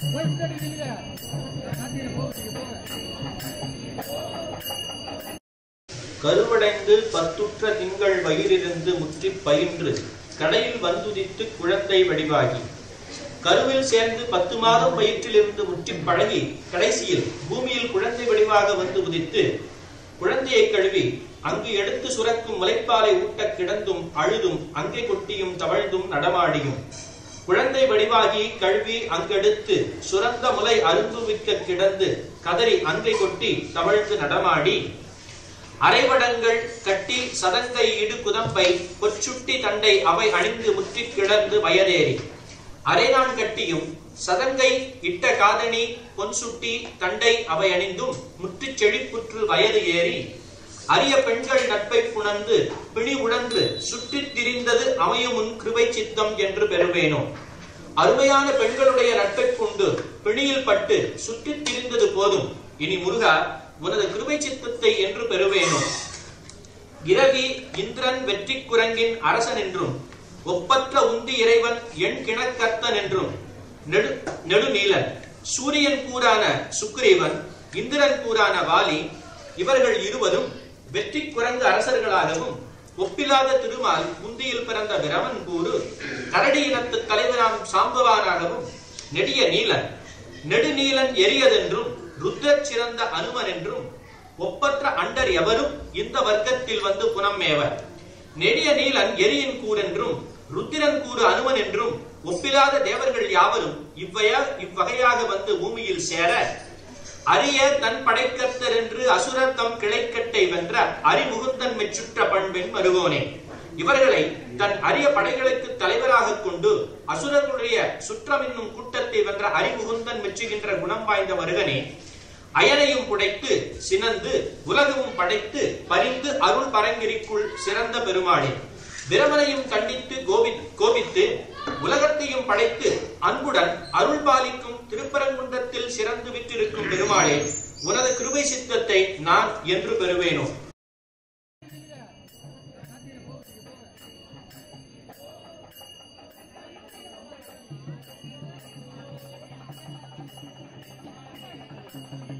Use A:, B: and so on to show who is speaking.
A: கருவடைந்து பத்துற்ற திங்கள் வயிறிருந்து முற்றிப் பயின்று கடையில் வந்துதித்து குழந்தை வடிவாகி கருவில் சேர்ந்து பத்து மாதம் வயிற்றிலிருந்து முற்றிப் பழகி கடைசியில் பூமியில் குழந்தை வடிவாக வந்து உதித்து குழந்தையை கழுவி அங்கு எடுத்து சுரக்கும் முளைப்பாலை ஊட்டக் கிடந்தும் அழுதும் அங்கே கொட்டியும் தவழ்ந்தும் நடமாடியும் குழந்தை வடிவாகி கழுவி அங்கெடுத்து சுரந்த முலை அருந்துவிக்க கிடந்து கதறி அங்கை கொட்டி தவழ்ந்து நடமாடி அரைவடங்கள் கட்டி சதங்கை இடு குதம்பை பொச்சுட்டி தண்டை அவை அணிந்து முற்றிக் கிடந்து வயதேறி அரைநான் கட்டியும் சதங்கை இட்ட காதணி பொன் சுட்டி தண்டை அவை அணிந்தும் முற்றிச் செழிப்புற்று வயது ஏறி அரிய பெண்கள் நட்பை புணர்ந்து பிணி உணர்ந்து சுற்றித் திரிந்தது அமையுமுன் கிருபை சித்தம் என்று பெறுவேனோ அருமையான பெண்களுடைய நட்பைக் கொண்டு பிணியில் பட்டு சுற்றித் திரிந்தது போதும் இனி முருகா உனது கிருபை சித்தத்தை என்று பெறுவேனோ இரவி இந்திரன் வெற்றி குரங்கின் அரசன் என்றும் ஒப்பற்ற உந்தி இறைவன் எண் கிணக்கர்த்தன் என்றும் நெடு நெடுநீலன் சூரியன் கூறான சுக்கிரீவன் இந்திரன் கூறான வாலி இவர்கள் இருவரும் வெற்றி குரங்கு அரசர்களாகவும் ஒப்பில்லாத திருமால் முந்தியில் பிறந்த பிரமன் கூறு கரடி இனத்து தலைவராம் சாம்பவானாகவும் நெடிய நீலன் நெடுநீலன் எரியதென்றும் ருத்ரச் சிறந்த அனுமன் என்றும் ஒப்பற்ற அண்டர் எவரும் இந்த வர்க்கத்தில் வந்து புனம்மேவர் நெடிய நீலன் எரியின் கூறென்றும் ருத்திரன் கூறு அனுமன் என்றும் ஒப்பிலாத தேவர்கள் யாவரும் இவ்வையா இவ்வகையாக வந்து பூமியில் சேர அரிய தன் படைக்கர்த்தர் என்று அசுரர் தம் கிளைக்கட்டை வென்ற அறிமுகுந்தன் மெச்சுற்ற பண்பெண் மருகோனே இவர்களை தன் அரிய படைகளுக்கு தலைவராக கொண்டு அசுரர்களுடைய சுற்றம் என்னும் கூட்டத்தை வென்ற அறிமுகுந்தன் மெச்சுகின்ற குணம் வாய்ந்த மருகனே அயனையும் புடைத்து சினந்து உலகமும் படைத்து பரிந்து அருள் பரங்கிரிக்குள் சிறந்த பெருமாளே பிரமனையும் கண்டித்து கோபி கோபித்து உலகத்தையும் படைத்து அன்புடன் அருள் பாலிக்கும் திருப்பரங்குன்றத்தில் சிறந்து விற்றிருக்கும் பெருமாளே உனது கிருபை சித்தத்தை நான் என்று பெறுவேனோ
B: Thank you.